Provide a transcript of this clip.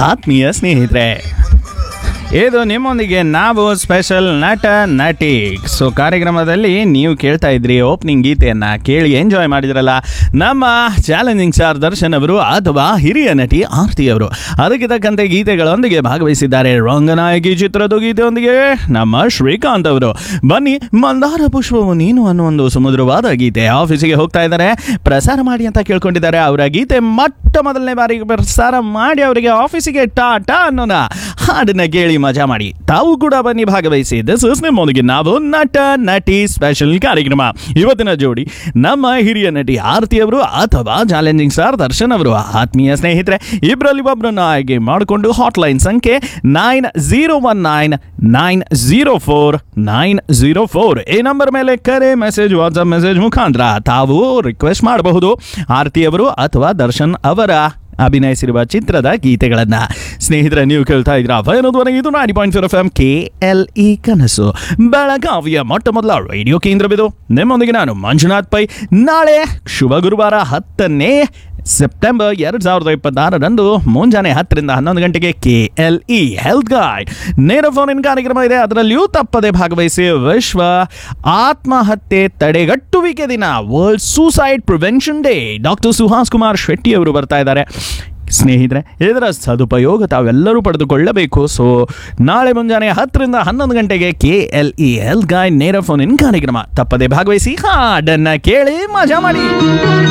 ಆತ್ಮೀಯ ಸ್ನೇಹಿತರೆ ಇದು ನಿಮ್ಮೊಂದಿಗೆ ನಾವು ಸ್ಪೆಷಲ್ ನಟ ನಟಿ ಸೊ ಕಾರ್ಯಕ್ರಮದಲ್ಲಿ ನೀವು ಕೇಳ್ತಾ ಇದ್ರಿ ಓಪನಿಂಗ್ ಗೀತೆಯನ್ನ ಕೇಳಿ ಎಂಜಾಯ್ ಮಾಡಿದ್ರಲ್ಲ ನಮ್ಮ ಚಾಲೆಂಜಿಂಗ್ ಸ್ಟಾರ್ ದರ್ಶನ್ ಅವರು ಅಥವಾ ಹಿರಿಯ ನಟಿ ಆರ್ತಿ ಅವರು ಅದಕ್ಕೆ ತಕ್ಕಂತೆ ಗೀತೆಗಳೊಂದಿಗೆ ಭಾಗವಹಿಸಿದ್ದಾರೆ ರಂಗನಾಯಕಿ ಚಿತ್ರದ ಗೀತೆಯೊಂದಿಗೆ ನಮ್ಮ ಶ್ರೀಕಾಂತ್ ಅವರು ಬನ್ನಿ ಮಂದಾರ ಪುಷ್ಪವು ನೀನು ಅನ್ನೋ ಒಂದು ಸುಮಧುರವಾದ ಗೀತೆ ಆಫೀಸಿಗೆ ಹೋಗ್ತಾ ಇದ್ದಾರೆ ಪ್ರಸಾರ ಮಾಡಿ ಅಂತ ಕೇಳ್ಕೊಂಡಿದ್ದಾರೆ ಅವರ ಗೀತೆ ಮೊಟ್ಟ ಮೊದಲನೇ ಬಾರಿಗೆ ಪ್ರಸಾರ ಮಾಡಿ ಅವರಿಗೆ ಆಫೀಸಿಗೆ ಟಾಟಾ ಅನ್ನೋಣ ಹಾಡನ್ನ ಕೇಳಿ ಮಜಾ ಮಾಡಿ ತಾವು ಕೂಡ ಬನ್ನಿ ಭಾಗವಹಿಸಿ ದಿಸ್ ಇಸ್ ನಿಮ್ಮೊಂದಿಗೆ ನಾವು ನಟ ನಟಿ ಸ್ಪೆಷಲ್ ಕಾರ್ಯಕ್ರಮ ಇವತ್ತಿನ ಜೋಡಿ ನಮ್ಮ ಹಿರಿಯ ನಟಿ ಆರತಿ ಅವರು ಅಥವಾ ಚಾಲೆಂಜಿಂಗ್ ಸ್ಟಾರ್ ದರ್ಶನ್ ಅವರು ಆತ್ಮೀಯ ಸ್ನೇಹಿತರೆ ಇಬ್ಬರಲ್ಲಿ ಒಬ್ಬರನ್ನ ಆಯ್ಕೆ ಮಾಡಿಕೊಂಡು ಹಾಟ್ಲೈನ್ ಸಂಖ್ಯೆ nine zero one nine nine zero four nine zero four ಈ ನಂಬರ್ ಮೇಲೆ ಕರೆ ಮೆಸೇಜ್ ವಾಟ್ಸಪ್ ಮೆಸೇಜ್ ಮುಖಾಂತರ ತಾವು ರಿಕ್ವೆಸ್ಟ್ ಮಾಡಬಹುದು ಆರತಿ ಅವರು ಅಥವಾ ದರ್ಶನ್ ಅವರ ಅಭಿನಯಿಸಿರುವ ಚಿತ್ರದ ಗೀತೆಗಳನ್ನ ಸ್ನೇಹಿತರೆ ನೀವು ಕೇಳ್ತಾ ಇದ್ರ ಫೈನೋದ್ವರೆ ಇದು ninety point four F M K L E ಕನಸು ಬೆಳಗಾವಿಯ ಮೊಟ್ಟ ಮೊದಲ ರೇಡಿಯೋ ಕೇಂದ್ರವಿದು ನಿಮ್ಮೊಂದಿಗೆ ನಾನು ಮಂಜುನಾಥ್ ಪೈ ನಾಳೆ ಶುಭ ಗುರುವಾರ ಹತ್ತನೇ ಸೆಪ್ಟೆಂಬರ್ ಎರಡು ಸಾವಿರದ ಇಪ್ಪತ್ತಾರರಂದು ಮುಂಜಾನೆ ಹತ್ತರಿಂದ ಹನ್ನೊಂದು ಗಂಟೆಗೆ K L E health guide ನೇರ ಫೋನ್ ಇನ್ ಕಾರ್ಯಕ್ರಮ ಇದೆ ಅದರಲ್ಲಿಯೂ ತಪ್ಪದೆ ಭಾಗವಹಿಸಿ ವಿಶ್ವ ಆತ್ಮಹತ್ಯೆ ತಡೆಗಟ್ಟುವಿಕೆ ದಿನ world suicide prevention day doctor Suhas Kumar Shetty ಅವರು ಬರ್ತಾ ಇದ್ದಾರೆ ಸ್ನೇಹಿತರೆ ಇದರ ಸದುಪಯೋಗ ತಾವೆಲ್ಲರೂ ಪಡೆದುಕೊಳ್ಳಬೇಕು ಸೊ ನಾಳೆ ಮುಂಜಾನೆ ಹತ್ತರಿಂದ ಹನ್ನೊಂದು ಗಂಟೆಗೆ K L E health guide ನೇರ ಫೋನ್ ಇನ್ ಕಾರ್ಯಕ್ರಮ ತಪ್ಪದೆ ಭಾಗವಹಿಸಿ ಹಾಡನ್ನ ಕೇಳಿ ಮಜಾ ಮಾಡಿ